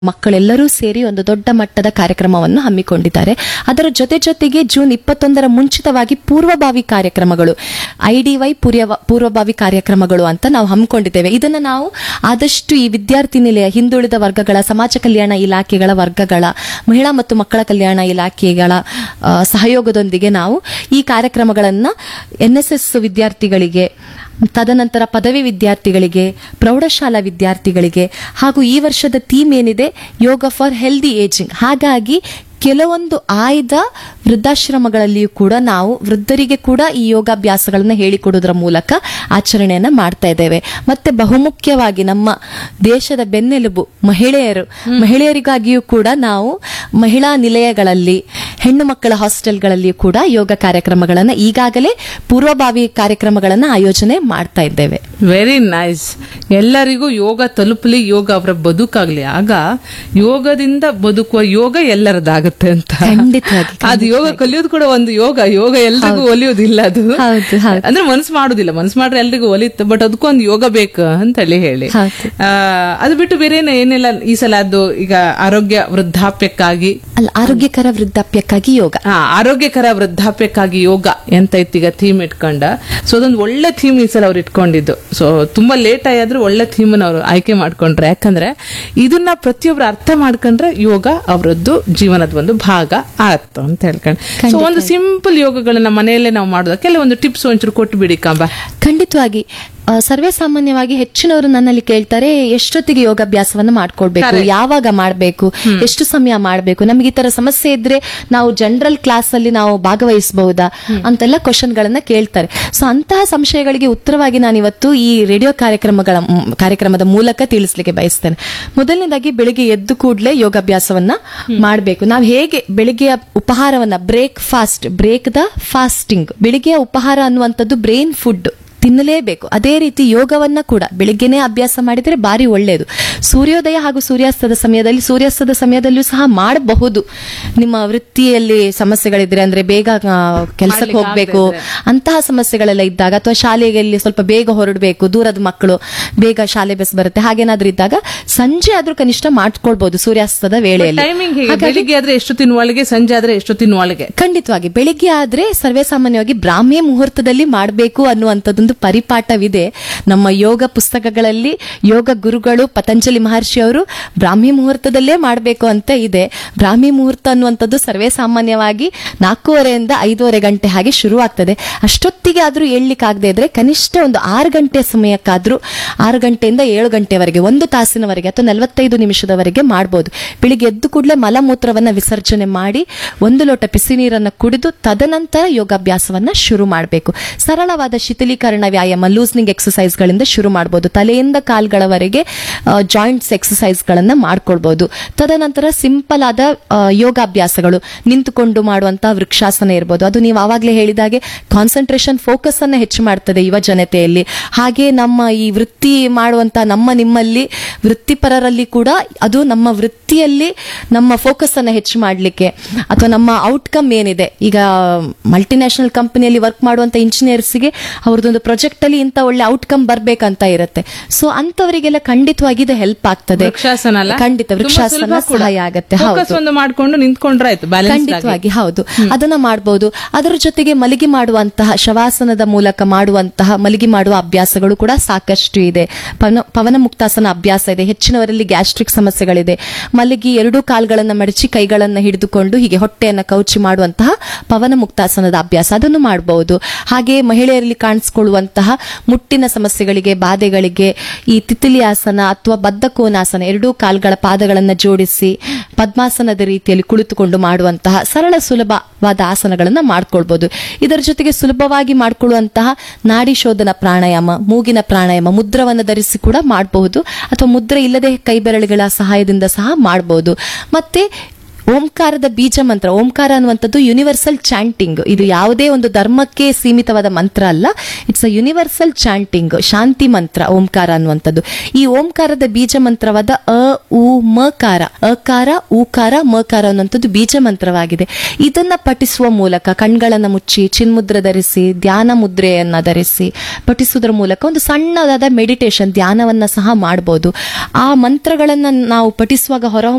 ಮಕ್ಕಳೆಲ್ಲರೂ ಸೇರಿ ಒಂದು ದೊಡ್ಡ ಮಟ್ಟದ ಕಾರ್ಯಕ್ರಮವನ್ನು ಹಮ್ಮಿಕೊಂಡಿದ್ದಾರೆ ಅದರ ಜೊತೆ ಜೊತೆಗೆ ಜೂನ್ ಇಪ್ಪತ್ತೊಂದರ ಮುಂಚಿತವಾಗಿ ಪೂರ್ವಭಾವಿ ಕಾರ್ಯಕ್ರಮಗಳು ಐಡಿವೈ ಪೂರ್ವಭಾವಿ ಕಾರ್ಯಕ್ರಮಗಳು ಅಂತ ನಾವು ಹಮ್ಮಿಕೊಂಡಿದ್ದೇವೆ ಇದನ್ನ ನಾವು ಆದಷ್ಟು ಈ ವಿದ್ಯಾರ್ಥಿ ನಿಲಯ ಹಿಂದುಳಿದ ವರ್ಗಗಳ ಸಮಾಜ ಕಲ್ಯಾಣ ಇಲಾಖೆಗಳ ವರ್ಗಗಳ ಮಹಿಳಾ ಮತ್ತು ಮಕ್ಕಳ ಕಲ್ಯಾಣ ಇಲಾಖೆಗಳ ಆ, ಸಹಯೋಗದೊಂದಿಗೆ ನಾವು ಈ ಕಾರ್ಯಕ್ರಮಗಳನ್ನ ಎನ್ಎಸ್ಎಸ್ ವಿದ್ಯಾರ್ಥಿಗಳಿಗೆ ತದನಂತರ ಪದವಿ ವಿದ್ಯಾರ್ಥಿಗಳಿಗೆ ಪ್ರೌಢಶಾಲಾ ವಿದ್ಯಾರ್ಥಿಗಳಿಗೆ ಹಾಗೂ ಈ ವರ್ಷದ ಥೀಮ್ ಏನಿದೆ ಯೋಗ ಫಾರ್ ಹೆಲ್ದಿ ಏಜಿಂಗ್ ಹಾಗಾಗಿ ಕೆಲವೊಂದು ಆಯ್ದ ವೃದ್ಧಾಶ್ರಮಗಳಲ್ಲಿಯೂ ಕೂಡ ನಾವು ವೃದ್ಧರಿಗೆ ಕೂಡ ಈ ಯೋಗಾಭ್ಯಾಸಗಳನ್ನ ಹೇಳಿಕೊಡೋದ್ರ ಮೂಲಕ ಆಚರಣೆಯನ್ನ ಮಾಡ್ತಾ ಇದ್ದೇವೆ ಮತ್ತೆ ಬಹುಮುಖ್ಯವಾಗಿ ನಮ್ಮ ದೇಶದ ಬೆನ್ನೆಲುಬು ಮಹಿಳೆಯರು ಮಹಿಳೆಯರಿಗಾಗಿಯೂ ಕೂಡ ನಾವು ಮಹಿಳಾ ನಿಲಯಗಳಲ್ಲಿ ಹೆಣ್ಣು ಮಕ್ಕಳ ಹಾಸ್ಟೆಲ್ಗಳಲ್ಲಿಯೂ ಕೂಡ ಯೋಗ ಕಾರ್ಯಕ್ರಮಗಳನ್ನ ಈಗಾಗಲೇ ಪೂರ್ವಭಾವಿ ಕಾರ್ಯಕ್ರಮಗಳನ್ನ ಆಯೋಜನೆ ಮಾಡ್ತಾ ಇದ್ದೇವೆ ವೆರಿ ನೈಸ್ ಎಲ್ಲರಿಗೂ ಯೋಗ ತಲುಪಲಿ ಯೋಗ ಅವರ ಬದುಕಾಗ್ಲಿ ಆಗ ಯೋಗದಿಂದ ಬದುಕುವ ಯೋಗ ಎಲ್ಲರದಾಗುತ್ತೆ ಅಂತ ಖಂಡಿತವಾಗಿ, ಅದು ಯೋಗ ಕಲಿಯೋದು ಕೂಡ ಒಂದು ಯೋಗ ಯೋಗ ಎಲ್ರಿಗೂ ಒಲಿಯೋದಿಲ್ಲ ಅದು ಹೌದು, ಹೌದು. ಅಂದ್ರೆ ಮನಸ್ಸು ಮಾಡುದಿಲ್ಲ ಮನಸ್ಸು ಮಾಡ್ರೆ ಎಲ್ರಿಗೂ ಒಲಿಯುತ್ತೆ ಬಟ್ ಅದಕ್ಕೊಂದು ಯೋಗ ಬೇಕು ಅಂತ ಹೇಳಿ ಹೇಳಿ ಹೌದು. ಆ, ಅದು ಬಿಟ್ಟು ಬೇರೆ ಏನಿಲ್ಲ ಈ ಸಲ ಅದು ಈಗ ಆರೋಗ್ಯ ವೃದ್ಧಾಪ್ಯಕ್ಕಾಗಿ ಅಲ್ಲ ಆರೋಗ್ಯಕರ ವೃದ್ಧಾಪ್ಯಕ್ಕಾಗಿ ಯೋಗ ಹಾ ಆರೋಗ್ಯಕರ ವೃದ್ಧಾಪ್ಯಕ್ಕಾಗಿ ಯೋಗ ಎಂತ ಇತ್ತು ಈಗ ಥೀಮ್ ಇಟ್ಕೊಂಡ ಸೊ ಅದೊಂದು ಒಳ್ಳೆ ಥೀಮ್ ಈ ಸಲ ಅವ್ರು ಇಟ್ಕೊಂಡಿದ್ದು ಸೊ ತುಂಬಾ ಲೇಟ್ ಆಯಾದ್ರೂ ಒಳ್ಳೆ ಥೀಮ್ ಅವರು ಆಯ್ಕೆ ಮಾಡ್ಕೊಂಡ್ರೆ ಯಾಕಂದ್ರೆ ಇದನ್ನ ಪ್ರತಿಯೊಬ್ರು ಅರ್ಥ ಮಾಡ್ಕೊಂಡ್ರೆ ಯೋಗ ಅವರದ್ದು ಜೀವನದ ಒಂದು ಭಾಗ ಆಯ್ತು ಅಂತ ಹೇಳ್ಕೊಂಡು ಸೊ ಒಂದು ಸಿಂಪಲ್ ಯೋಗಗಳನ್ನ ಮನೆಯಲ್ಲೇ ನಾವು ಮಾಡೋದ ಕೆಲವೊಂದು ಟಿಪ್ಸ್ ಒಂಚೂರು ಕೊಟ್ಟು ಬಿಡಿ ಕಾಂಬ ಖಂಡಿತವಾಗಿ ಆ, ಸರ್ವೇ ಸಾಮಾನ್ಯವಾಗಿ ಹೆಚ್ಚಿನವರು ನನ್ನಲ್ಲಿ ಕೇಳ್ತಾರೆ ಎಷ್ಟೊತ್ತಿಗೆ ಯೋಗಾಭ್ಯಾಸವನ್ನ ಮಾಡ್ಕೊಳ್ಬೇಕು ಯಾವಾಗ ಮಾಡಬೇಕು ಎಷ್ಟು ಸಮಯ ಮಾಡಬೇಕು ನಮಗೆ ಈ ತರ ಸಮಸ್ಯೆ ಇದ್ರೆ ನಾವು ಜನರಲ್ ಕ್ಲಾಸ್ ಅಲ್ಲಿ ನಾವು ಭಾಗವಹಿಸಬಹುದಾ ಅಂತೆಲ್ಲ ಕ್ವಶನ್ ಗಳನ್ನ ಕೇಳ್ತಾರೆ ಸೊ ಅಂತಹ ಸಂಶಯಗಳಿಗೆ ಉತ್ತರವಾಗಿ ನಾನು ಇವತ್ತು ಈ ರೇಡಿಯೋ ಕಾರ್ಯಕ್ರಮಗಳ ಮ್, ಕಾರ್ಯಕ್ರಮದ ಮೂಲಕ ತಿಳಿಸ್ಲಿಕ್ಕೆ ಬಯಸ್ತೇನೆ ಮೊದಲನೇದಾಗಿ ಬೆಳಿಗ್ಗೆ ಎದ್ದು ಕೂಡಲೇ ಯೋಗಾಭ್ಯಾಸವನ್ನ ಮಾಡಬೇಕು ನಾವು ಹೇಗೆ ಬೆಳಿಗ್ಗೆಯ ಉಪಹಾರವನ್ನ breakfast break the fasting ಬೆಳಿಗ್ಗೆಯ ಉಪಹಾರ ಅನ್ನುವಂಥದ್ದು ಬ್ರೈನ್ ಫುಡ್ ತಿನ್ನಲೇಬೇಕು ಅದೇ ರೀತಿ ಯೋಗವನ್ನ ಕೂಡ ಬೆಳಿಗ್ಗೆನೆ ಅಭ್ಯಾಸ ಮಾಡಿದರೆ ಬಾರಿ ಒಳ್ಳೆಯದು ಸೂರ್ಯೋದಯ ಹಾಗೂ ಸೂರ್ಯಾಸ್ತದ ಸಮಯದಲ್ಲಿ ಸೂರ್ಯಾಸ್ತದ ಸಮಯದಲ್ಲೂ ಸಹ ಮಾಡಬಹುದು ನಿಮ್ಮ ವೃತ್ತಿಯಲ್ಲಿ ಸಮಸ್ಯೆಗಳಿದ್ರೆ ಅಂದ್ರೆ ಬೇಗ ಕೆಲಸಕ್ಕೆ ಹೋಗ್ಬೇಕು ಅಂತಹ ಸಮಸ್ಯೆಗಳೆಲ್ಲ ಇದ್ದಾಗ ಅಥವಾ ಶಾಲೆಯಲ್ಲಿ ಸ್ವಲ್ಪ ಬೇಗ ಹೊರಡಬೇಕು ದೂರದ ಮಕ್ಕಳು ಬೇಗ ಶಾಲೆ ಬಸ್ ಬರುತ್ತೆ ಹಾಗೇನಾದ್ರೂ ಇದ್ದಾಗ ಸಂಜೆ ಆದ್ರೂ ಕನಿಷ್ಠ ಮಾಡ್ಕೊಳ್ಬಹುದು ಸೂರ್ಯಾಸ್ತದ ವೇಳೆಯಲ್ಲಿ ಟೈಮಿಂಗ್ ಹೇಗೆ ಬೆಳಿಗ್ಗೆ ಆದ್ರೆ ಎಷ್ಟೊತ್ತಿನ ಒಳಗೆ ಸಂಜೆ ಆದ್ರೆ ಎಷ್ಟೊತ್ತಿನ ಒಳಗೆ ಖಂಡಿತವಾಗಿ ಬೆಳಿಗ್ಗೆ ಆದ್ರೆ ಸರ್ವೇ ಸಾಮಾನ್ಯವಾಗಿ ಬ್ರಾಹ್ಮಿ ಮುಹೂರ್ತದಲ್ಲಿ ಮಾಡಬೇಕು ಅನ್ನುವಂಥದ್ದೊಂದು ಪರಿಪಾಠವಿದೆ ನಮ್ಮ ಯೋಗ ಪುಸ್ತಕಗಳಲ್ಲಿ ಯೋಗ ಗುರುಗಳು ಪತಂಜಲಿ ಮಹರ್ಷಿ ಅವರು ಬ್ರಾಹ್ಮಿ ಮುಹೂರ್ತದಲ್ಲೇ ಮಾಡಬೇಕು ಅಂತ ಇದೆ ಬ್ರಾಹ್ಮಿ ಮುಹೂರ್ತ ಅನ್ನುವಂಥದ್ದು ಸರ್ವೇ ಸಾಮಾನ್ಯವಾಗಿ ನಾಲ್ಕೂವರೆಯಿಂದ ಐದೂವರೆ ಗಂಟೆ ಹಾಗೆ ಶುರುವಾಗ್ತದೆ ಅಷ್ಟೊತ್ತಿಗೆ ಆದ್ರೂ ಏಳ್ಲಿಕ್ಕಾಗದೆ ಇದ್ರೆ ಕನಿಷ್ಠ ಒಂದು ಆರು ಗಂಟೆ ಸಮಯಕ್ಕಾದ್ರೂ ಆರು ಗಂಟೆಯಿಂದ ಏಳು ಗಂಟೆವರೆಗೆ ಒಂದು ತಾಸಿನವರೆಗೆ ಅಥವಾ ನಲವತ್ತೈದು ನಿಮಿಷದವರೆಗೆ ಮಾಡಬಹುದು ಬೆಳಿಗ್ಗೆ ಎದ್ದು ಕೂಡಲೇ ಮಲಮೂತ್ರವನ್ನ ವಿಸರ್ಜನೆ ಮಾಡಿ ಒಂದು ಲೋಟ ಬಿಸಿ ನೀರನ್ನ ಕುಡಿದು ತದನಂತರ ಯೋಗಾಭ್ಯಾಸವನ್ನ ಶುರು ಮಾಡಬೇಕು ಸರಳವಾದ ಶಿಥಿಲೀಕರಣ ವ್ಯಾಯಾಮ ಲೂಸ್ನಿಂಗ್ ಎಕ್ಸಸೈಸ್ ಗಳಿಂದ ಶುರು ಮಾಡಬಹುದು ತಲೆಯಿಂದ ಕಾಲ್ಗಳವರೆಗೆ ಜಾಯಿಂಟ್ಸ್ ಎಕ್ಸಸೈಸ್ ಗಳನ್ನ ಮಾಡ್ಕೊಳ್ಬಹುದು ತದನಂತರ ಸಿಂಪಲ್ ಆದ ಆ, ಯೋಗಾಭ್ಯಾಸಗಳು ನಿಂತುಕೊಂಡು ಮಾಡುವಂತಹ ವೃಕ್ಷಾಸನ ಇರಬಹುದು ಅದು ನೀವು ಆವಾಗಲೇ ಹೇಳಿದಾಗೆ ಕಾನ್ಸಂಟ್ರೇಷನ್ ಫೋಕಸ್ ಅನ್ನ ಹೆಚ್ಚು ಮಾಡ್ತದೆ ಯುವ ಜನತೆಯಲ್ಲಿ ಹಾಗೆ ನಮ್ಮ ಈ ವೃತ್ತಿ ಮಾಡುವಂತಹ ನಮ್ಮ ನಿಮ್ಮಲ್ಲಿ ವೃತ್ತಿಪರರಲ್ಲಿ ಕೂಡ ಅದು ನಮ್ಮ ವೃತ್ತಿಯಲ್ಲಿ ನಮ್ಮ ಫೋಕಸ್ ಅನ್ನ ಹೆಚ್ಚು ಮಾಡಲಿಕ್ಕೆ ಅಥವಾ ನಮ್ಮ ಔಟ್ಕಮ್ ಏನಿದೆ ಈಗ ಮಲ್ಟಿನ್ಯಾಷನಲ್ ಕಂಪನಿಯಲ್ಲಿ ವರ್ಕ್ ಮಾಡುವಂತ ಇಂಜಿನಿಯರ್ಸ್ಗೆ ಅವ್ರದ್ದೊಂದು ಪ್ರಾಜೆಕ್ಟ್ ಅಲ್ಲಿ ಇಂತ ಒಳ್ಳೆ ಔಟ್ಕಮ್ ಬರ್ಬೇಕಂತ ಇರುತ್ತೆ ಸೊ ಅಂತವರಿಗೆಲ್ಲ ಖಂಡಿತವಾಗಿ ಇದು ಹೆಲ್ಪ್ ಆಗ್ತದೆ ವೃಕ್ಷಾಸನ ಅಲ್ಲ ಖಂಡಿತ ತುಂಬಾ ವೃಕ್ಷಾಸನ ಸುಲಭ ಕೂಡ. ಸಹಾಯ ಆಗತ್ತೆ Focus ಹೌದು ಒಂದು ಮಾಡ್ಕೊಂಡು ನಿಂತ್ಕೊಂಡ್ರೆ ಆಯ್ತು ಬ್ಯಾಲೆನ್ಸ್ ಖಂಡಿತವಾಗಿ ಹೌದು ಅದನ್ನ ಮಾಡಬಹುದು ಅದರ ಜೊತೆಗೆ ಮಲಗಿ ಮಾಡುವಂತಹ ಶವಾಸನದ ಮೂಲಕ ಮಾಡುವಂತಹ ಮಲಗಿ ಮಾಡುವ ಅಭ್ಯಾಸಗಳು ಕೂಡ ಸಾಕಷ್ಟು ಇದೆ ಪವನ ಪವನ ಮುಕ್ತಾಸನ ಅಭ್ಯಾಸ ಇದೆ ಹೆಚ್ಚಿನವರಲ್ಲಿ ಗ್ಯಾಸ್ಟ್ರಿಕ್ ಸಮಸ್ಯೆಗಳಿದೆ ಮಲಗಿ ಎರಡೂ ಕಾಲ್ಗಳನ್ನ ಮಡಚಿ ಕೈಗಳನ್ನ ಹಿಡಿದುಕೊಂಡು ಹೀಗೆ ಹೊಟ್ಟೆಯನ್ನ ಕೌಚಿ ಮಾಡುವಂತಹ ಪವನ ಮುಕ್ತಾಸನದ ಅಭ್ಯಾಸ ಅದನ್ನು ಮಾಡಬಹುದು ಹಾಗೆ ಮಹಿಳೆಯರಲ್ಲಿ ಕಾಣಿಸಿಕೊಳ್ಳುವಂತಹ ಮುಟ್ಟಿನ ಸಮಸ್ಯೆಗಳಿಗೆ ಬಾಧೆಗಳಿಗೆ ಈ ತಿತಿಲಿ ಆಸನ ಅಥವಾ ಬದ್ಧ ಕೋನಾಸನ ಎರಡೂ ಕಾಲ್ಗಳ ಪಾದಗಳನ್ನ ಜೋಡಿಸಿ ಪದ್ಮಾಸನದ ರೀತಿಯಲ್ಲಿ ಕುಳಿತುಕೊಂಡು ಮಾಡುವಂತಹ ಸರಳ ಸುಲಭವಾದ ಆಸನಗಳನ್ನ ಮಾಡ್ಕೊಳ್ಬಹುದು ಇದರ ಜೊತೆಗೆ ಸುಲಭವಾಗಿ ಮಾಡಿಕೊಳ್ಳುವಂತಹ ನಾಡಿ ಶೋಧನ ಪ್ರಾಣಾಯಾಮ ಮೂಗಿನ ಪ್ರಾಣಾಯಾಮ ಮುದ್ರವನ್ನು ಧರಿಸಿ ಕೂಡ ಮಾಡಬಹುದು ಅಥವಾ ಮುದ್ರೆ ಇಲ್ಲದೆ ಕೈ ಬೆರಳುಗಳ ಸಹಾಯದಿಂದ ಸಹ ಮಾಡಬಹುದು ಮತ್ತೆ ಓಂಕಾರದ ಬೀಜ ಮಂತ್ರ ಓಂಕಾರ ಅನ್ನುವಂಥದ್ದು ಯುನಿವರ್ಸಲ್ ಚಾಂಟಿಂಗ್ ಇದು ಯಾವುದೇ ಒಂದು ಧರ್ಮಕ್ಕೆ ಸೀಮಿತವಾದ ಮಂತ್ರ ಅಲ್ಲ ಇಟ್ಸ್ ಅ ಯುನಿವರ್ಸಲ್ ಚಾಂಟಿಂಗ್ ಶಾಂತಿ ಮಂತ್ರ ಓಂಕಾರ ಅನ್ನುವಂಥದ್ದು ಈ ಓಂಕಾರದ ಬೀಜ ಮಂತ್ರವಾದ ಅ ಉ ಮಕಾರ ಅಕಾರ ಉಕಾರ ಮಕಾರ ಅನ್ನುವಂಥದ್ದು ಬೀಜ ಮಂತ್ರವಾಗಿದೆ ಇದನ್ನ ಪಠಿಸುವ ಮೂಲಕ ಕಣ್ಗಳನ್ನ ಮುಚ್ಚಿ ಚಿನ್ಮುದ್ರ ಧರಿಸಿ ಧ್ಯಾನ ಮುದ್ರೆಯನ್ನ ಧರಿಸಿ ಪಠಿಸುವುದರ ಮೂಲಕ ಒಂದು ಸಣ್ಣದಾದ ಮೆಡಿಟೇಷನ್ ಧ್ಯಾನವನ್ನ ಸಹ ಮಾಡಬಹುದು ಆ ಮಂತ್ರಗಳನ್ನ ನಾವು ಪಠಿಸುವಾಗ ಹೊರ